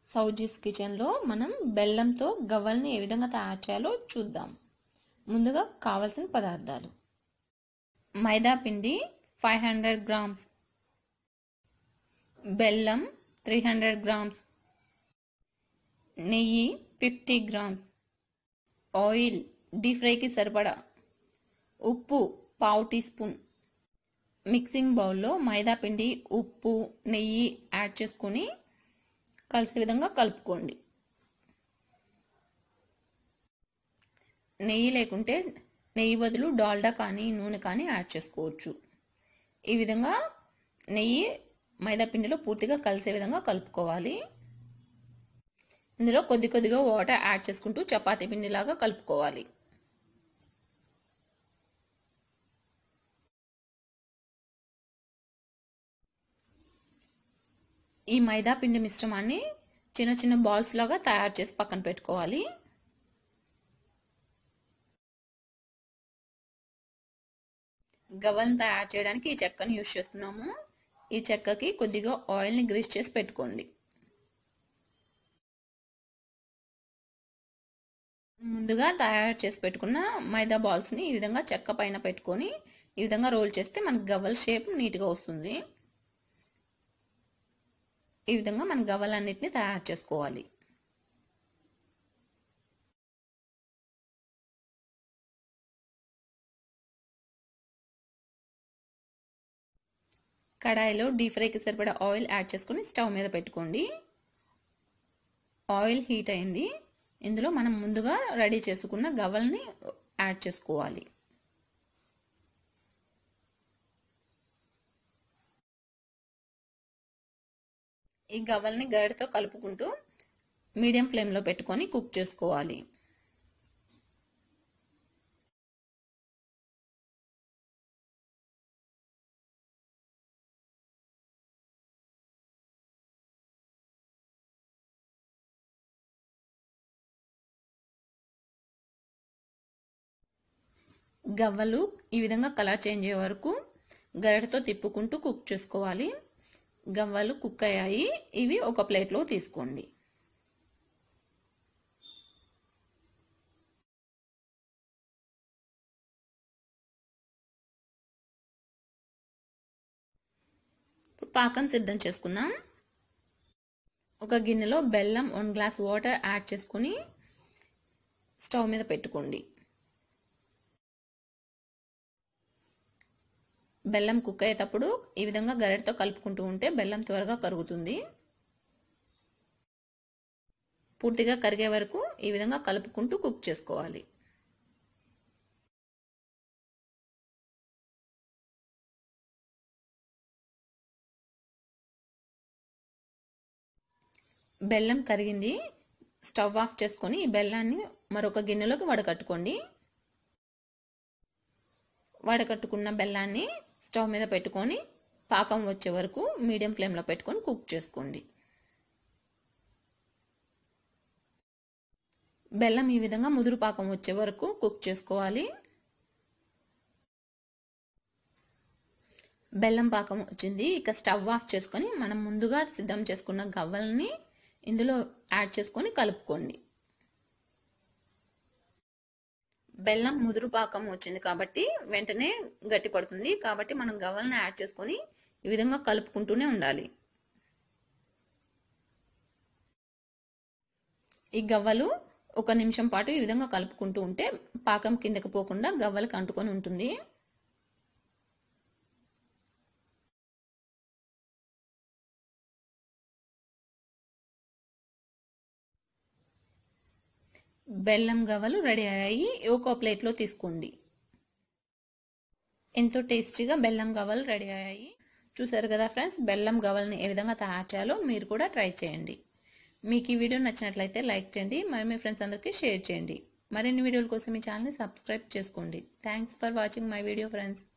సౌజీస్ కిచెన్లో మనం బెల్లంతో గవ్వల్ని ఏ విధంగా తయారు చేయాలో చూద్దాం ముందుగా కావలసిన పదార్థాలు మైదా పిండి ఫైవ్ హండ్రెడ్ గ్రామ్స్ బెల్లం త్రీ హండ్రెడ్ గ్రామ్స్ నెయ్యి ఫిఫ్టీ గ్రామ్స్ ఆయిల్ డీప్ ఫ్రైకి సరిపడా ఉప్పు పావు టీ స్పూన్ మిక్సింగ్ బౌల్లో మైదా పిండి ఉప్పు నెయ్యి యాడ్ చేసుకొని కలిసే విధంగా కలుపుకోండి నెయ్యి లేకుంటే నెయ్యి బదులు డాల్డా కానీ నూనె కానీ యాడ్ చేసుకోవచ్చు ఈ విధంగా నెయ్యి మైదా పిండిలో పూర్తిగా కలిసే విధంగా కలుపుకోవాలి ఇందులో కొద్ది కొద్దిగా వాటర్ యాడ్ చేసుకుంటూ చపాతీ పిండిలాగా కలుపుకోవాలి ఈ మైదా పిండి మిశ్రమాన్ని చిన్న చిన్న బాల్స్ లాగా తయారు చేసి పక్కన పెట్టుకోవాలి గవ్వలను తయారు చేయడానికి ఈ చెక్కని యూజ్ చేస్తున్నాము ఈ చెక్కకి కొద్దిగా ఆయిల్ని గ్రీస్ చేసి పెట్టుకోండి ముందుగా తయారు చేసి పెట్టుకున్న మైదా బాల్స్ని ఈ విధంగా చెక్క పైన పెట్టుకొని ఈ విధంగా రోల్ చేస్తే మనకి గవ్వల షేప్ నీట్గా వస్తుంది ఈ విధంగా మన గవ్వలన్నిటిని తయారు చేసుకోవాలి కడాయిలో డీప్ ఫ్రైకి సరిపడా ఆయిల్ యాడ్ చేసుకొని స్టవ్ మీద పెట్టుకోండి ఆయిల్ హీట్ అయింది ఇందులో మనం ముందుగా రెడీ చేసుకున్న గవ్వల్ని యాడ్ చేసుకోవాలి ఈ గవ్వల్ని గరిటతో కలుపుకుంటూ మీడియం ఫ్లేమ్లో పెట్టుకొని కుక్ చేసుకోవాలి గవ్వలు ఈ విధంగా కలర్ చేంజ్ అయ్యే వరకు గరిటతో తిప్పుకుంటూ కుక్ చేసుకోవాలి గవ్వలు కుక్ అయ్యాయి ఇవి ఒక ప్లేట్లో తీసుకోండి పాకం సిద్ధం చేసుకుందాం ఒక గిన్నెలో బెల్లం వన్ గ్లాస్ వాటర్ యాడ్ చేసుకొని స్టవ్ మీద పెట్టుకోండి బెల్లం కుక్ అయ్యేటప్పుడు ఈ విధంగా గరిటతో కలుపుకుంటూ ఉంటే బెల్లం త్వరగా కరుగుతుంది పూర్తిగా కరిగే వరకు ఈ విధంగా కలుపుకుంటూ కుక్ చేసుకోవాలి బెల్లం కరిగింది స్టవ్ ఆఫ్ చేసుకొని ఈ బెల్లాన్ని మరొక గిన్నెలోకి వడకట్టుకోండి వడకట్టుకున్న బెల్లాన్ని స్టవ్ మీద పెట్టుకొని పాకం వచ్చే వరకు మీడియం ఫ్లేమ్లో పెట్టుకొని కుక్ చేసుకోండి బెల్లం ఈ విధంగా ముదురు పాకం వచ్చే వరకు కుక్ చేసుకోవాలి బెల్లం పాకం వచ్చింది ఇక స్టవ్ ఆఫ్ చేసుకొని మనం ముందుగా సిద్ధం చేసుకున్న గవ్వల్ని ఇందులో యాడ్ చేసుకొని కలుపుకోండి బెల్లం ముదురు పాకం వచ్చింది కాబట్టి వెంటనే గట్టి పడుతుంది కాబట్టి మనం గవ్వలను యాడ్ చేసుకొని ఈ విధంగా కలుపుకుంటూనే ఉండాలి ఈ గవ్వలు ఒక నిమిషం పాటు ఈ విధంగా కలుపుకుంటూ ఉంటే పాకం కిందకి పోకుండా గవ్వలకు అంటుకొని ఉంటుంది బెల్లం గవ్వలు రెడీ అయ్యాయి ఒక ప్లేట్లో తీసుకోండి ఎంతో టేస్టీగా బెల్లం గవ్వలు రెడీ అయ్యాయి చూసారు కదా ఫ్రెండ్స్ బెల్లం గవ్వల్ని ఏ విధంగా తయారు చేయాలో మీరు కూడా ట్రై చేయండి మీకు ఈ వీడియో నచ్చినట్లయితే లైక్ చేయండి మరి మీ ఫ్రెండ్స్ అందరికీ షేర్ చేయండి మరిన్ని వీడియోల కోసం మీ ఛానల్ని సబ్స్క్రైబ్ చేసుకోండి thanks for watching my video friends